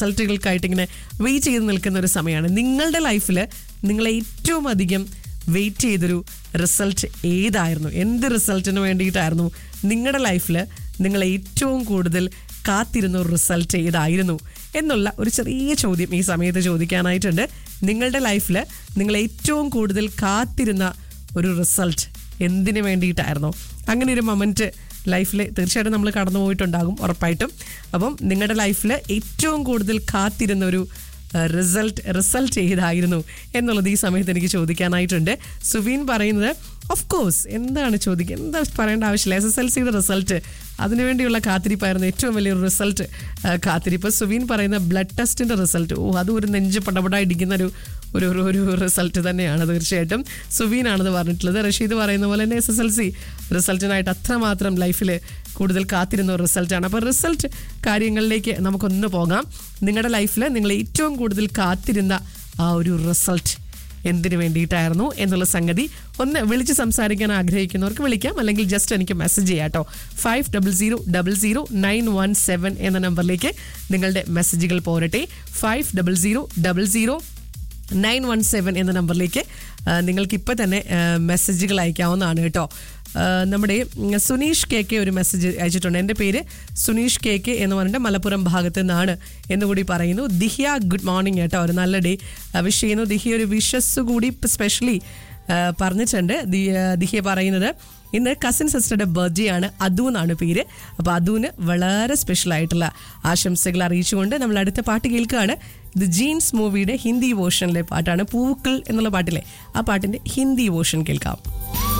റിസൾട്ടുകൾക്കായിട്ട് ഇങ്ങനെ വെയിറ്റ് ചെയ്ത് നിൽക്കുന്ന ഒരു സമയമാണ് നിങ്ങളുടെ ലൈഫിൽ നിങ്ങൾ ഏറ്റവും അധികം വെയിറ്റ് ചെയ്തൊരു റിസൾട്ട് ഏതായിരുന്നു എന്ത് റിസൾട്ടിന് വേണ്ടിയിട്ടായിരുന്നു നിങ്ങളുടെ ലൈഫിൽ നിങ്ങൾ ഏറ്റവും കൂടുതൽ കാത്തിരുന്ന ഒരു റിസൾട്ട് ഏതായിരുന്നു എന്നുള്ള ഒരു ചെറിയ ചോദ്യം ഈ സമയത്ത് ചോദിക്കാനായിട്ടുണ്ട് നിങ്ങളുടെ ലൈഫിൽ നിങ്ങൾ ഏറ്റവും കൂടുതൽ കാത്തിരുന്ന ഒരു റിസൾട്ട് എന്തിനു വേണ്ടിയിട്ടായിരുന്നു അങ്ങനെ ഒരു മൊമെൻറ്റ് ലൈഫിൽ തീർച്ചയായിട്ടും നമ്മൾ കടന്നു പോയിട്ടുണ്ടാകും ഉറപ്പായിട്ടും അപ്പം നിങ്ങളുടെ ലൈഫിൽ ഏറ്റവും കൂടുതൽ കാത്തിരുന്ന ഒരു റിസൾട്ട് റിസൾട്ട് ഏതായിരുന്നു എന്നുള്ളത് ഈ സമയത്ത് എനിക്ക് ചോദിക്കാനായിട്ടുണ്ട് സുവീൻ പറയുന്നത് ഓഫ് കോഴ്സ് എന്താണ് ചോദിക്കുക എന്താ പറയേണ്ട ആവശ്യമില്ല എസ് എസ് എൽ സിയുടെ റിസൾട്ട് അതിനുവേണ്ടിയുള്ള കാത്തിരിപ്പായിരുന്നു ഏറ്റവും വലിയൊരു റിസൾട്ട് കാത്തിരിപ്പ് സുവീൻ പറയുന്ന ബ്ലഡ് ടെസ്റ്റിൻ്റെ റിസൾട്ട് ഓ അതും ഒരു നെഞ്ച് പടപട ഇടിക്കുന്ന ഒരു ഒരു ഒരു ഒരു റിസൾട്ട് തന്നെയാണ് തീർച്ചയായിട്ടും സുവീനാണത് പറഞ്ഞിട്ടുള്ളത് റഷീദ് പറയുന്ന പോലെ തന്നെ എസ് എസ് എൽ സി റിസൾട്ടിനായിട്ട് അത്രമാത്രം ലൈഫിൽ കൂടുതൽ കാത്തിരുന്ന ഒരു റിസൾട്ടാണ് അപ്പോൾ റിസൾട്ട് കാര്യങ്ങളിലേക്ക് നമുക്കൊന്ന് പോകാം നിങ്ങളുടെ ലൈഫിൽ നിങ്ങൾ ഏറ്റവും കൂടുതൽ കാത്തിരുന്ന ആ ഒരു റിസൾട്ട് എന്തിനു വേണ്ടിയിട്ടായിരുന്നു എന്നുള്ള സംഗതി ഒന്ന് വിളിച്ച് സംസാരിക്കാൻ ആഗ്രഹിക്കുന്നവർക്ക് വിളിക്കാം അല്ലെങ്കിൽ ജസ്റ്റ് എനിക്ക് മെസ്സേജ് ചെയ്യാം കേട്ടോ five double zero double zero nine one seven എന്ന നമ്പറിലേക്ക് നിങ്ങളുടെ മെസ്സേജുകൾ പോരട്ടെ five double zero double zero nine one seven എന്ന നമ്പറിലേക്ക് ആ, നിങ്ങൾക്ക് ഇപ്പോൾ തന്നെ ആ, മെസ്സേജുകൾ അയക്കാവുന്നതാണ് കേട്ടോ ആ, നമ്മുടെ ഉം, സുനീഷ് കെ കെ ഒരു മെസ്സേജ് അയച്ചിട്ടുണ്ട് എൻ്റെ പേര് സുനീഷ് കെ കെ എന്ന് പറഞ്ഞിട്ട് മലപ്പുറം ഭാഗത്ത് നിന്നാണ് എന്നുകൂടി പറയുന്നു ദിഹ്യ ഗുഡ് മോർണിംഗ് കേട്ടോ ഒരു നല്ല ഡേ വിഷ് ചെയ്യുന്നു ദിഹ്യ ഒരു വിഷസ് കൂടി സ്പെഷ്യലി പറഞ്ഞിട്ടുണ്ട് ദി- ആ, ദിഹ്യ പറയുന്നത് ഇന്ന് കസിൻ സിസ്റ്ററുടെ ബർത്ത്ഡേ ആണ് അതു എന്നാണ് പേര് അപ്പോൾ അതുവിന് വളരെ സ്പെഷ്യൽ ആയിട്ടുള്ള ആശംസകൾ അറിയിച്ചുകൊണ്ട് നമ്മൾ അടുത്ത പാട്ട് കേൾക്കുകയാണ് ഇത് ജീൻസ് മൂവിയുടെ ഹിന്ദി വേർഷനിലെ പാട്ടാണ് പൂക്കൾ എന്നുള്ള പാട്ടിലെ ആ പാട്ടിന്റെ ഹിന്ദി വേർഷൻ കേൾക്കാം